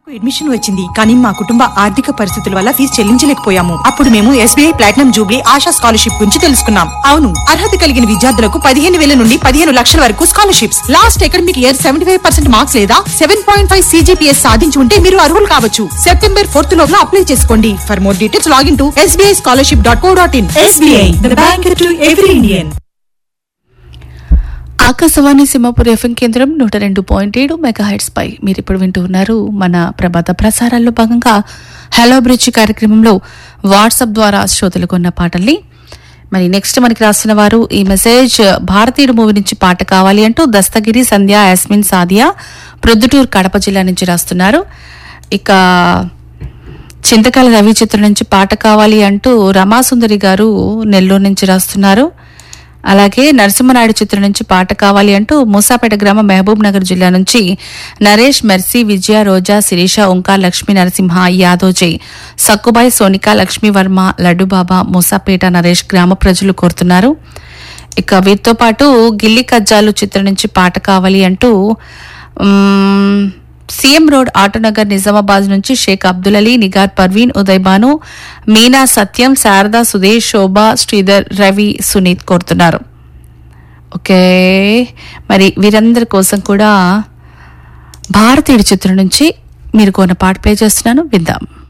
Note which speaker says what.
Speaker 1: నాకు అడ్మిషన్ వచ్చింది కానీ మా కుటుంబ ఆర్థిక పరిస్థితుల వల్ల ఫీజు చెల్లించలేకపోయాము అప్పుడు మేము SBI platinum jubilee Asha scholarship గురించి తెలుసుకున్నాం అవును అర్హత కలిగిన విద్యార్థులకు పదిహేను వేల నుండి పదిహేను లక్షల వరకు scholarships last academic year seventy five percent marks లేదా సెవెన్ పాయింట్ ఫైవ్ సీజీపీఎస్ సాధించి ఉంటే మీరు అర్హులు కావచ్చు సెప్టెంబర్ ఫోర్త్ లోపల అప్లై చేసుకోండి for more details login to SBI scholarship dot co dot in SBI the bank to every Indian
Speaker 2: Akashvani Simhapur FM కేంద్రం నూట రెండు పాయింట్ ఏడు మెగా హెడ్స్ పై మీరు ఇప్పుడు వింటూ ఉన్నారు మన ప్రభాత ప్రసారాల్లో భాగంగా హలో బ్రిడ్జ్ కార్యక్రమంలో వాట్సాప్ ద్వారా శ్రోతలకు ఉన్న పాటల్ని మరి నెక్స్ట్ మనకి రాస్తున్న వారు ఈ మెసేజ్ భారతీయుడు మూవీ నుంచి పాట కావాలి అంటూ దస్తగిరి సంధ్య యాస్మిన్ సాదియా ప్రొద్దుటూరు కడప జిల్లా నుంచి రాస్తున్నారు ఇక చింతకాల రవి చిత్రం నుంచి పాట కావాలి అంటూ రమాసుందరి గారు నెల్లూరు నుంచి రాస్తున్నారు అలాగే నరసింహనాయుడు చిత్రం నుంచి పాట కావాలి అంటూ మూసాపేట గ్రామం మహబూబ్ నగర్ జిల్లా నుంచి నరేష్ మెర్సీ విజయ రోజా శిరీష ఓంకా లక్ష్మీ నరసింహ యాదోజయ్ సక్కుబాయ్ సోనికా లక్ష్మీ వర్మ లడ్డుబాబా మూసాపేట నరేష్ గ్రామ ప్రజలు కోరుతున్నారు ఇక వీరితో పాటు గిల్లి కజ్జాలు చిత్రం నుంచి పాట కావాలి అంటూ మ్మ్, సీఎం రోడ్ ఆటోనగర్ నిజామాబాద్ నుంచి షేక్ అబ్దుల్ అలీ నిగార్ పర్వీన్ ఉదయ్ బాను మీనా సత్యం శారదా సుదేశ్ శోభ శ్రీధర్ రవి సునీత్ కోరుతున్నారు ఓకే మరి వీరందరి కోసం కూడా భారతీయుడి చిత్రం నుంచి మీరు కొన్న పాట ప్లే చేస్తున్నాను విందాం